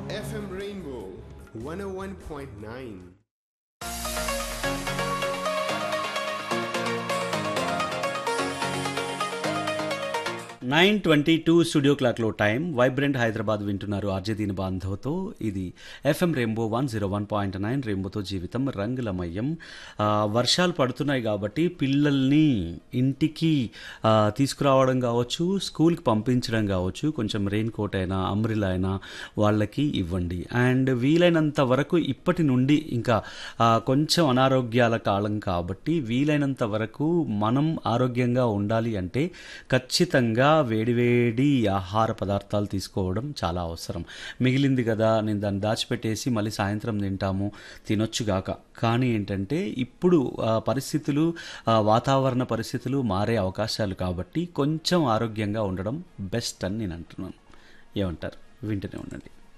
FM Rainbow 101.9. Nine twenty two studio క్లాక్లో time vibrant Hyderabad వింటున్నారు RJ దీని బాంధవ్తో ఇది FM Rainbow one zero one point nine రెయిన్బోతో జీవితం రంగులమయం ఆ, వర్షాలు పడుతున్నాయి కాబట్టి పిల్లల్ని ఇంటికి ఆ, తీసుకురావడం కావచ్చు స్కూల్కి పంపించడం కావచ్చు కొంచెం రెయిన్ కోట్ అయినా అంబ్రిలా అయినా వాళ్ళకి ఇవ్వండి అండ్ వీలైనంత వరకు ఇప్పటి నుండి ఇంకా ఆ, కొంచెం అనారోగ్యాల కాలం కాబట్టి వీలైనంత వరకు మనం ఆరోగ్యంగా ఉండాలి అంటే ఖచ్చితంగా వేడివేడి ఆహార పదార్థాలు తీసుకోవడం చాలా అవసరం మిగిలింది కదా నేను దాన్ని దాచిపెట్టేసి మళ్ళీ సాయంత్రం తింటాము తినొచ్చుగాక కానీ ఏంటంటే ఇప్పుడు ఆ, పరిస్థితులు ఆ, వాతావరణ పరిస్థితులు మారే అవకాశాలు కాబట్టి కొంచెం ఆరోగ్యంగా ఉండడం బెస్ట్ అని నేను అంటున్నాను ఏమంటారు వింటూనే ఉండండి